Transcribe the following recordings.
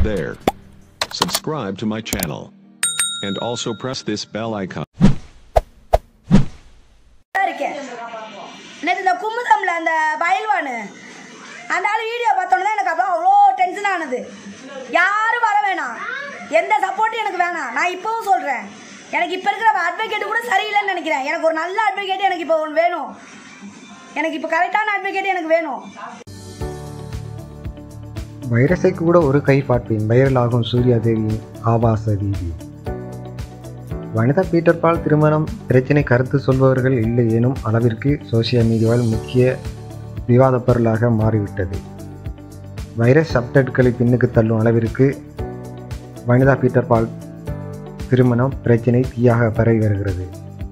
there. Subscribe to my channel. And also press this bell icon. இருக்கேன் நேற்று இந்த குமுதம்ல அந்த பயில்வானு அந்த ஆள் வீடியோ பார்த்தோன்னே தான் எனக்கு அப்புறம் அவ்வளோ டென்ஷன் ஆனது யாரும் வர வேணாம் எந்த சப்போர்ட்டும் எனக்கு வேணாம் நான் இப்போவும் சொல்கிறேன் எனக்கு இப்போ இருக்கிற அட்வொகேட் கூட சரியில்லைன்னு நினைக்கிறேன் எனக்கு ஒரு நல்ல அட்வொகேட் எனக்கு இப்போ ஒன்று வேணும் எனக்கு இப்போ கரெக்டான அட்வொகேட் எனக்கு வேணும் வைரஸை கூட ஒரு கை பார்ப்பேன் வைரலாகும் சூர்யா தேவியின் ஆபாச வீடியோ வனிதா பீட்டர் பால் திருமணம் பிரச்சினை கருத்து சொல்பவர்கள் இல்லை எனும் அளவிற்கு சோசியல் மீடியாவில் முக்கிய விவாதப் பொருளாக மாறிவிட்டது வைரஸ் அப்டேட்களை பின்னுக்கு தள்ளும் அளவிற்கு வனிதா பீட்டர் பால் திருமணம் பிரச்சினை தீயாக பரவி வருகிறது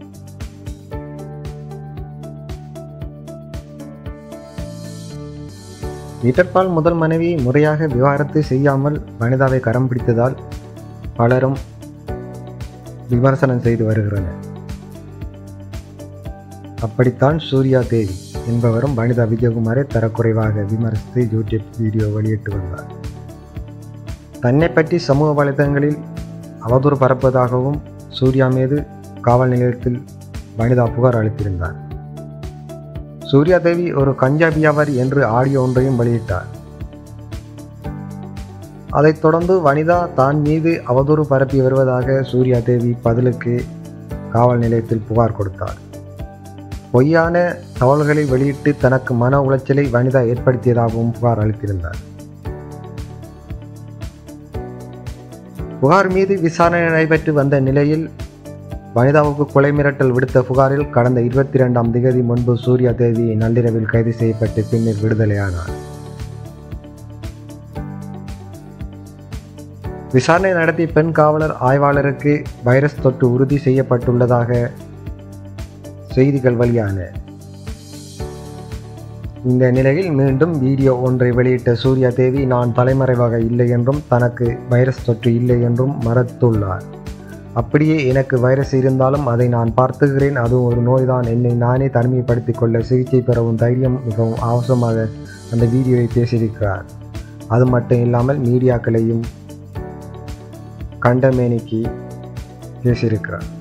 பீட்டர் பால் முதல் மனைவி முறையாக விவாகரத்து செய்யாமல் வனிதாவை கரம் பிடித்ததால் பலரும் விமர்சனம் செய்து வருகிறனர் அப்படித்தான் சூர்யா தேவி என்பவரும் வனிதா விஜயகுமாரை தரக்குறைவாக விமர்சித்து யூடியூப் வீடியோ வெளியிட்டு வந்தார் தன்னை பற்றி சமூக வலைதளங்களில் அவதூறு பரப்புவதாகவும் சூர்யா மீது காவல் நிலையத்தில் வனிதா புகார் அளித்திருந்தார் சூர்யா தேவி ஒரு கஞ்சா வியாபாரி என்று ஆடியோ ஒன்றையும் வெளியிட்டார் அதைத் தொடர்ந்து வனிதா தான் மீது அவதூறு பரப்பி வருவதாக சூர்யா தேவி பதிலுக்கு காவல் நிலையத்தில் புகார் கொடுத்தார் பொய்யான தகவல்களை வெளியிட்டு தனக்கு மன உளைச்சலை வனிதா ஏற்படுத்தியதாகவும் புகார் அளித்திருந்தார் புகார் மீது விசாரணை நடைபெற்று வந்த நிலையில் வனிதாவுக்கு கொலை மிரட்டல் விடுத்த புகாரில் கடந்த இருபத்தி இரண்டாம் திகதி முன்பு சூர்யா தேவி நள்ளிரவில் கைது செய்யப்பட்டு பின்னர் விடுதலையானார் விசாரணை நடத்திய பெண் காவலர் ஆய்வாளருக்கு வைரஸ் தொற்று உறுதி செய்யப்பட்டுள்ளதாக செய்திகள் வெளியான இந்த நிலையில் மீண்டும் வீடியோ ஒன்றை வெளியிட்ட சூர்யா தேவி நான் தலைமறைவாக இல்லை என்றும் தனக்கு வைரஸ் தொற்று இல்லை என்றும் மறுத்துள்ளார் அப்படியே எனக்கு வைரஸ் இருந்தாலும் அதை நான் பார்த்துகிறேன் அதுவும் ஒரு நோய்தான் என்னை நானே தனிமைப்படுத்திக் கொள்ள சிகிச்சை பெறவும் தைரியம் மிகவும் அவசரமாக அந்த வீடியோவை பேசியிருக்கிறார் அது மட்டும் இல்லாமல் மீடியாக்களையும் கண்டமேனிக்கு பேசியிருக்கிறார்